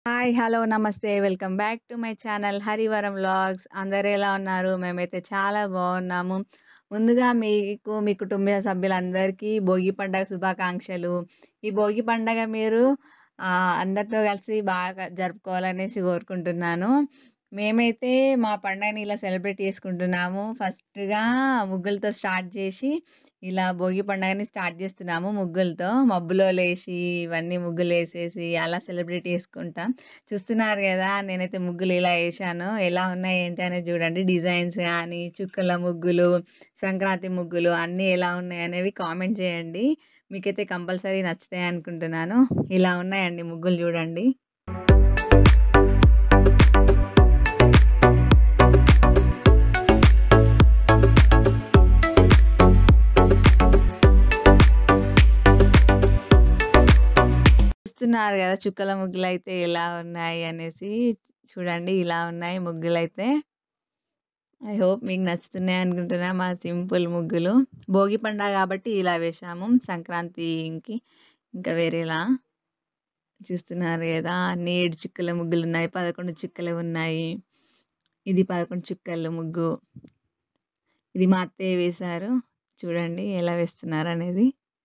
Hi! Hello! నమస్తే. Welcome back to my channel Harivaram vlogs. అందరూ ఎలా ఉన్నారు? మేమైతే చాలా బాగున్నాము. ముందుగా మీకు, మీ కుటుంబ సభ్యులందరికీ భోగి పండగ శుభాకాంక్షలు. ఈ భోగి పండగ మీరు ఆహ్, అందరితో కలిసి బాగా జరుపుకోవాలనేసి కోరుకుంటున్నాను. మేమైతే మా పండగని ఇలా సెలబ్రేట్ చేసుకుంటున్నాము. ఫస్ట్‌గా ముగ్గులతో స్టార్ట్ చేసి, ఇలా భోగి పండగని స్టార్ట్ చేస్తున్నాము ముగ్గులతో. మబ్బులో లేసి, ఇవన్నీ ముగ్గులేసేసి అలా సెలబ్రేట్ చేసుకుంటాం. చూస్తున్నారు గదా! నేనైతే ముగ్గులు ఇలా ఏశాను. ఎలా ఉన్నాయి ఏంటి అనేది చూడండి. డిజైన్స్ గానీ, చుక్కల ముగ్గులు, సంక్రాంతి ముగ్గులు అన్నీ ఎలా ఉన్నాయనేవి కామెంట్ చేయండి. మీకైతే కంపల్సరీ నచ్చుతాయి అనుకుంటున్నాను. ఇలా ఉన్నాయండి ముగ్గులు చూడండి. చూస్తున్నారు గదా! చుక్కల ముగ్గులైతే ఎలా ఉన్నాయి అనేసి. చూడండి ఇలా ఉన్నాయి ముగ్గులైతే. ఐ హోప్ మీకు నచ్చుతున్నాయి అనుకుంటున్నా మా సింపుల్ ముగ్గులు. భోగి పండగ కాబట్టి ఇలా వేశాము. సంక్రాంతికి ఇంకా వేరేలా. చూస్తున్నారు గదా! అన్ని 7 చుక్కల ముగ్గులున్నాయి. 11 చుక్కలు ఉన్నాయి. ఇది 11 చుక్కల ముగ్గు. ఇది మా అత్తయ్య వేశారు. చూడండి ఎలా వేస్తున్నారనేది.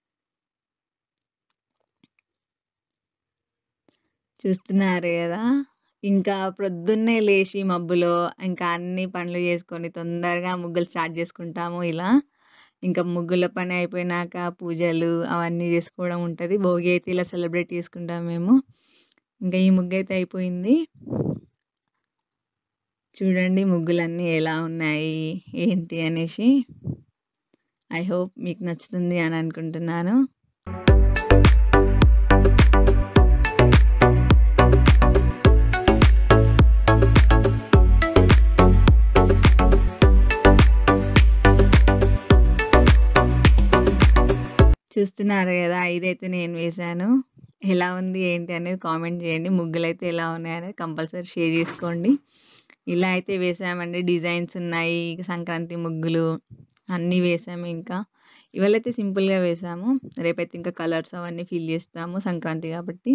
చూస్తున్నారు గదా! ఇంకా ప్రొద్దున్నే లేసి మబ్బులో ఇంకా అన్ని పనులు చేసుకొని తొందరగా ముగ్గులు స్టార్ట్ చేసుకుంటాము ఇలా. ఇంకా ముగ్గుల పని అయిపోయినాక పూజలు అవన్నీ చేసుకోవడం ఉంటది. భోగి అయితే ఇలా సెలబ్రేట్ చేసుకుంటాం మేము. ఇంకా ఈ ముగ్గైతే అయిపోయింది. చూడండి ముగ్గులన్నీ ఎలా ఉన్నాయి, ఏంటి అనేసి. ఐ హోప్ మీకు నచ్చుతుంది అని అనుకుంటున్నాను. చూస్తున్నారు గదా! ఇదైతే నేను వేశాను. ఎలా ఉంది ఏంటి అనేది కామెంట్ చేయండి. ముగ్గులైతే ఎలా ఉన్నాయనేది కంపల్సరీ షేర్ చేసుకోండి. ఇలా అయితే వేశామండి. డిజైన్స్ ఉన్నాయి. సంక్రాంతి ముగ్గులు అన్నీ వేశాము ఇంకా. ఇవాళైతే సింపుల్‌గా వేశాము. రేపైతే ఇంకా కలర్స్ అవన్నీ ఫిల్ చేస్తాము సంక్రాంతి కాబట్టి.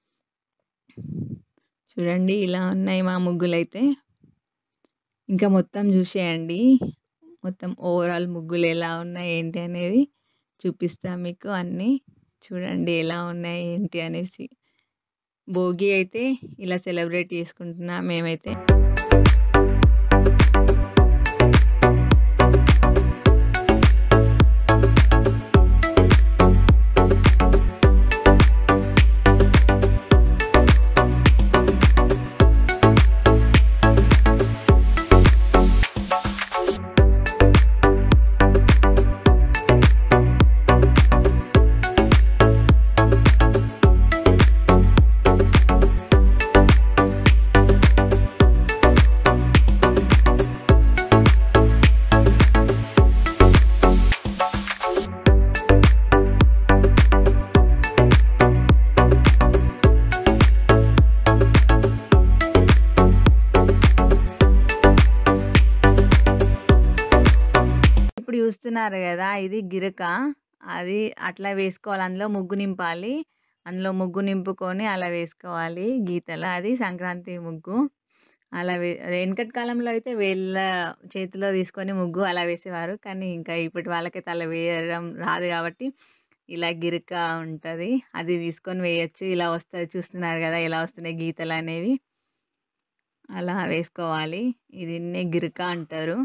చూడండి ఇలా ఉన్నాయి మా ముగ్గులైతే. ఇంకా మొత్తం చూసేయండి. మొత్తం ఓవరాల్ ముగ్గులు ఎలా ఉన్నాయి ఏంటి అనేది చూపిస్తా మీకు అన్నీ. చూడండి ఎలా ఉన్నాయి ఏంటి అనేసి. భోగి అయితే ఇలా సెలబ్రేట్ చేసుకుంటున్నాం మేమైతే. ఇప్పుడు చూస్తున్నారు గదా! ఇది గిరక. అది అట్లా వేసుకోవాలి. అందులో ముగ్గు నింపాలి. అందులో ముగ్గు నింపుకొని అలా వేసుకోవాలి గీతలు. అది సంక్రాంతి ముగ్గు. అలా వే వెనకటి కాలంలో అయితే వేళ్ళ చేతిలో తీసుకొని ముగ్గు అలా వేసేవారు. కానీ ఇంకా ఇప్పటి వాళ్ళకైతే అలా వేయడం రాదు కాబట్టి ఇలా గిరక ఉంటది. అది తీసుకొని వేయొచ్చు. ఇలా వస్తది చూస్తున్నారు గదా! ఎలా వస్తున్నాయి గీతలనేవి. అలా వేసుకోవాలి. దీన్నే గిరక అంటారు.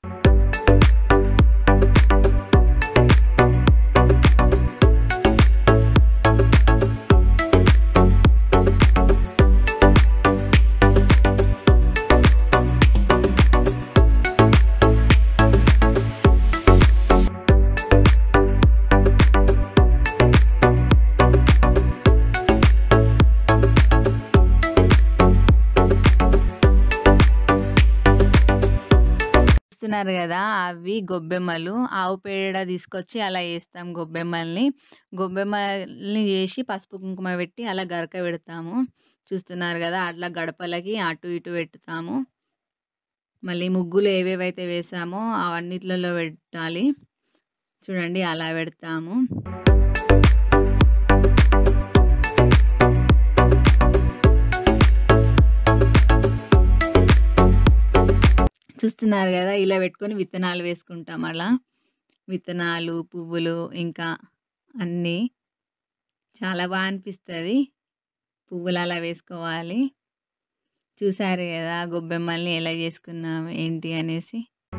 చూస్తున్నారు గదా! అవి గొబ్బెమ్మలు. ఆవు పేడ తీసుకొచ్చి అలా ఏస్తాం గొబ్బెమ్మల్ని. గొబ్బెమ్మల్ని చేసి పసుపు, కుంకుమ పెట్టి అలా గరక పెడతాము. చూస్తున్నారు గదా! అట్లా గడపలకి అటు ఇటు పెట్టుతాము. మళ్ళీ ముగ్గులు ఏవేవైతే వేసామో అవన్నిట్లలో పెట్టాలి. చూడండి అలా పెడతాము. చూస్తున్నారు గదా! ఇలా పెట్టుకొని విత్తనాలు వేసుకుంటాం అలా. విత్తనాలు, పువ్వులు ఇంకా అన్నీ. చాలా బా అనిపిస్తది. పువ్వులు అలా వేసుకోవాలి. చూసారు గదా! గొబ్బెమ్మల్ని ఎలా చేసుకున్నాం ఏంటి అనేసి.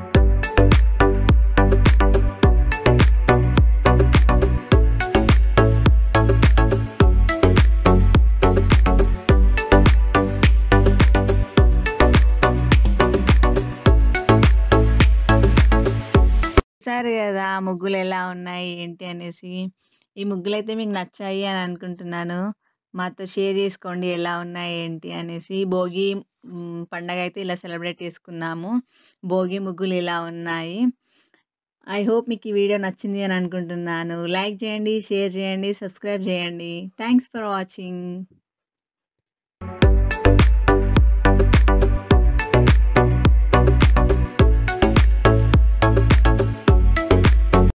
చూసారు గదా! ముగ్గులెలా ఉన్నాయి ఏంటి అనేసి. ఈ ముగ్గులైతే మీకు నచ్చాయి అని అనుకుంటున్నాను. మాతో షేర్ చేసుకోండి ఎలా ఉన్నాయి ఏంటి అనేసి. భోగి హ్మ్, పండగైతే ఇలా సెలబ్రేట్ చేసుకున్నాము. భోగి ముగ్గులు ఇలా ఉన్నాయి. ఐ హోప్ మీకు ఈ వీడియో నచ్చింది అని అనుకుంటున్నాను. లైక్ చేయండి, షేర్ చేయండి, సబ్స్క్రైబ్ చేయండి. Thanks for watching.